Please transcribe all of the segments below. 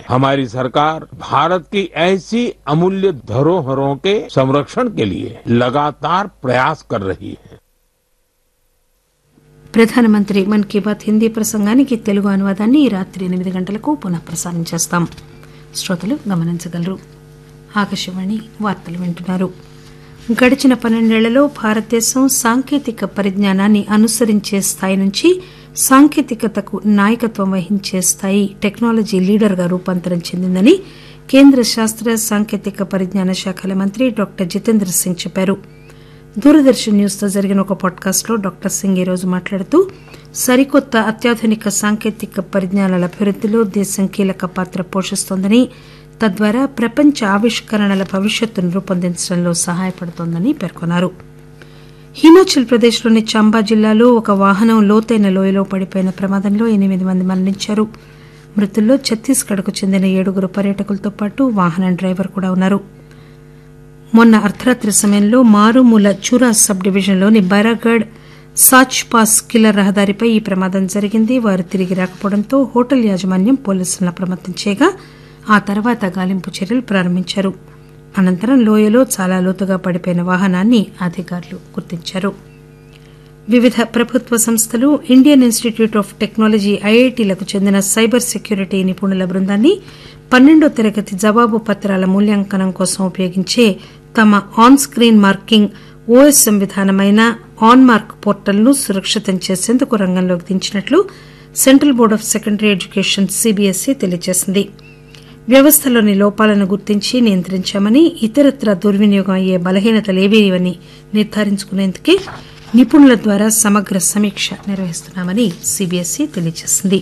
हमारी सरकार भारत की ऐसी अमूल्य धरोहरों के संरक्षण के लिए लगातार प्रयास कर रही है ప్రధానమంత్రి మన్ కీ బాత్ హిందీ ప్రసంగానికి తెలుగు అనువాదాన్ని ఈ రాత్రి ఎనిమిది గంటలకు పునః ప్రసారం చేస్తాం శ్రోతలు గమనించగలరు ఆకాశవాణి వార్తలు వింటున్నారు గడిచిన పన్నెండేళ్లలో భారతదేశం సాంకేతిక పరిజ్ఞానాన్ని అనుసరించే స్థాయి నుంచి సాంకేతికతకు నాయకత్వం వహించే స్థాయి టెక్నాలజీ లీడర్గా రూపాంతరం చెందిందని కేంద్ర శాస్త్ర సాంకేతిక పరిజ్ఞాన శాఖల మంత్రి డాక్టర్ జితేంద్ర సింగ్ చెప్పారు దూరదర్శన్ న్యూస్ తో జరిగిన ఒక పాడ్కాస్ట్ లో డాక్టర్ సింగ్ ఈరోజు మాట్లాడుతూ సరికొత్త అత్యాధునిక సాంకేతిక పరిజ్ఞానాల అభివృద్దిలో దేశం కీలక పాత్ర పోషిస్తోందని తద్వారా ప్రపంచ ఆవిష్కరణల భవిష్యత్తును రూపొందించడంలో సహాయపడుతోందని పేర్కొన్నారు హిమాచల్ ప్రదేశ్లోని చంబా జిల్లాలో ఒక వాహనం లోతైన లోయలో పడిపోయిన ప్రమాదంలో ఎనిమిది మంది మరణించారు మృతుల్లో ఛత్తీస్గఢ్కు చెందిన ఏడుగురు పర్యాటకులతో పాటు వాహనం డ్రైవర్ కూడా ఉన్నారు మొన్న అర్ధరాత్రి సమయంలో మారుమూల చూరా సబ్ డివిజన్లోని బైరాగఢ్ సాచ్ పాస్ కిల్లర్ రహదారిపై ఈ ప్రమాదం జరిగింది వారు తిరిగి రాకపోవడంతో హోటల్ యాజమాన్యం పోలీసులను అప్రమత్తం చేయగా ఆ తర్వాత గాలింపు చర్యలు ప్రారంభించారు అనంతరం లోయలో చాలా లోతుగా పడిపోయిన వాహనాన్ని అధికారులు గుర్తించారు వివిధ ప్రభుత్వ సంస్థలు ఇండియన్ ఇన్స్టిట్యూట్ ఆఫ్ టెక్నాలజీ ఐఐటీలకు చెందిన సైబర్ సెక్యూరిటీ నిపుణుల బృందాన్ని పన్నెండో తరగతి జవాబు పత్రాల మూల్యాంకనం కోసం ఉపయోగించే తమ ఆన్ స్క్రీన్ మార్కింగ్ ఓఎస్ఎం విధానమైన ఆన్ మార్క్ పోర్టల్ను సురక్షితం చేసేందుకు రంగంలోకి దించినట్లు central board of secondary education CBSE తెలియజేసింది వ్యవస్థలోని లోపాలను గుర్తించి నియంత్రించామని ఇతరత్రా దుర్వినియోగం అయ్యే బలహీనతలేవీవని నిర్ధారించుకునేందుకే నిపుణుల ద్వారా సమగ్ర సమీక్ష నిర్వహిస్తున్నామని సిబిఎస్ఈ తెలియజేసింది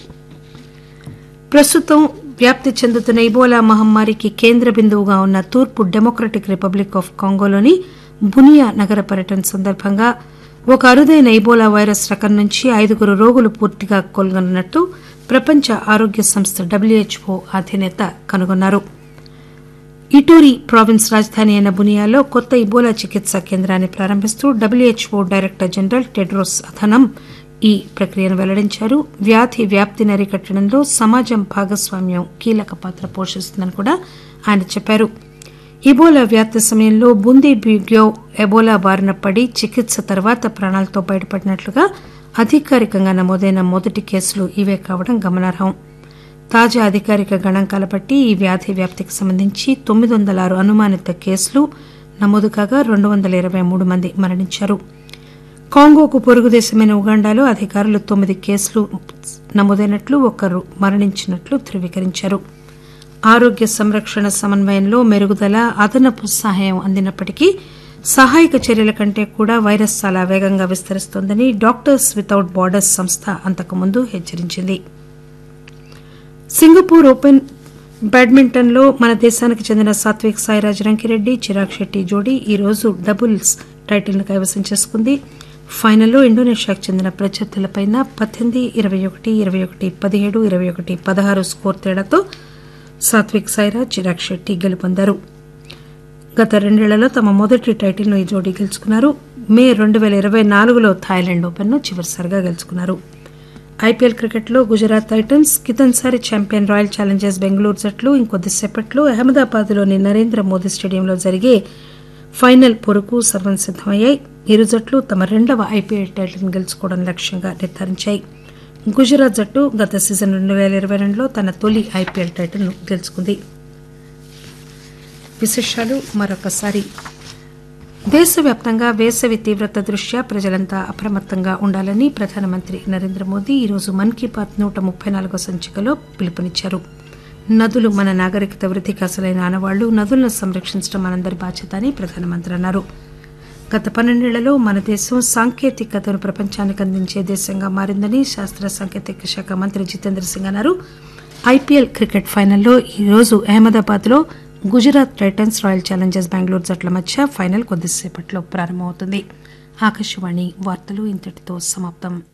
ప్రస్తుతం వ్యాప్తి చెందుతున్న ఇబోలా మహమ్మారికి కేంద్ర బిందువుగా ఉన్న తూర్పు డెమోక్రటిక్ రిపబ్లిక్ ఆఫ్ కాంగోలోని బునియా నగర పర్యటన సందర్భంగా ఒక అరుదైన ఇబోలా వైరస్ రకం నుంచి ఐదుగురు రోగులు పూర్తిగా కోలుగొన్నట్టు ప్రపంచ ఆరోగ్య సంస్థ డబ్ల్యూహెచ్ఓ అధినేత కనుగొన్నారు ఇటూరి ప్రావిన్స్ రాజధాని అయిన బునియాలో కొత్త ఇబోలా చికిత్సా కేంద్రాన్ని ప్రారంభిస్తూ WHO director general Tedros Adhanom ఈ ప్రక్రియను వెల్లడించారు వ్యాధి వ్యాప్తిని అరికట్టడంలో సమాజం భాగస్వామ్యం కీలక పాత్ర పోషిస్తుందని కూడా ఆయన చెప్పారు ఇబోలా వ్యాప్తి సమయంలో బూందీ బ్యూగ్యో ఎబోలా బారిన పడి చికిత్స తర్వాత ప్రాణాలతో బయటపడినట్లుగా అధికారికంగా నమోదైన మొదటి కేసులు ఇవే కావడం గమనార్హం తాజా అధికారిక గణాంకాల బట్టి ఈ వ్యాధి వ్యాప్తికి సంబంధించి తొమ్మిది వందల ఆరు అనుమానిత కేసులు నమోదు కాగా రెండు వందల ఇరవై మూడు మంది మరణించారు కాంగోకు పొరుగు దేశమైన ఉగాండాలో అధికారులు తొమ్మిది కేసులు నమోదైనట్లు ఒకరు మరణించినట్లు ధృవీకరించారు ఆరోగ్య సంరక్షణ సమన్వయంలో మెరుగుదల అదనపు సహాయం అందినప్పటికీ సహాయక చర్యల కంటే కూడా వైరస్ చాలా వేగంగా విస్తరిస్తోందని డాక్టర్స్ వితౌట్ బార్డర్స్ సంస్థ అంతకుముందు హెచ్చరించింది సింగపూర్ ఓపెన్ బ్యాడ్మింటన్ లో మన దేశానికి చెందిన సాత్విక్ సాయిరాజ్ రంకిరెడ్డి చిరాగ్ శెట్టి జోడీ ఈ రోజు డబుల్స్ టైటిల్ ను కైవసం చేసుకుంది ఫైనల్లో ఇండోనేషియాకు చెందిన ప్రత్యర్థులపై పద్దెనిమిది ఇరవై ఒకటి ఇరవై ఒకటి పదిహేడు ఇరవై ఒకటి పదహారు స్కోర్ తేడాతో సాత్విక్ సాయిరాజ్ చిరాగ్ శెట్టి గెలుపొందారు గత రెండేళ్లలో తమ మొదటి టైటిల్ను ఈ జోడీ గెలుచుకున్నారు మే రెండు పేల ఇరవై నాలుగులో థాయిలాండ్ ఓపెన్ ను చివరిసారిగా గెలుచుకున్నారు ఐపీఎల్ క్రికెట్లో గుజరాత్ టైటన్స్ కితన్సారి ఛాంపియన్ రాయల్ ఛాలెంజర్స్ బెంగళూరు జట్లు ఇంకొద్దిసేపట్లో అహ్మదాబాద్లోని నరేంద్ర మోదీ స్టేడియంలో జరిగే ఫైనల్ పొరకు సర్వం సిద్దమయ్యాయి ఇరు జట్లు తమ రెండవ ఐపీఎల్ టైటిల్ను గెలుచుకోవడం లక్ష్యంగా నిర్ధారించాయి గుజరాత్ జట్టు గత సీజన్ రెండు పేల ఇరవై రెండులో తన తొలి ఐపీఎల్ టైటిల్ను గెలుచుకుంది విశేషాలు మరొకసారి దేశవ్యాప్తంగా వేసవి తీవ్రత దృష్ట్యా ప్రజలంతా అప్రమత్తంగా ఉండాలని ప్రధానమంత్రి నరేంద్ర మోదీ ఈరోజు మన్ కీ బాత్ నూట ముప్పై నాలుగో సంచికలో పిలుపునిచ్చారు నదులు మన నాగరికత వృద్ధికి అసలైన ఆనవాళ్లు నదులను సంరక్షించడం మనందరి బాధ్యత అని ప్రధానమంత్రి అన్నారు గత పన్నెండేళ్లలో మన దేశం సాంకేతికతను ప్రపంచానికి అందించే దేశంగా మారిందని శాస్త్ర సాంకేతిక శాఖ మంత్రి జితేంద్ర సింగ్ అన్నారు ఐపీఎల్ క్రికెట్ ఫైనల్లో ఈరోజు అహ్మదాబాద్ లో Gujarat Titans Royal Challengers Bengaluru జట్ల మధ్య ఫైనల్ కొద్దిసేపట్లో ప్రారంభమవుతుంది ఆకాశవాణి వార్తలు ఇంతటితో సమాప్తం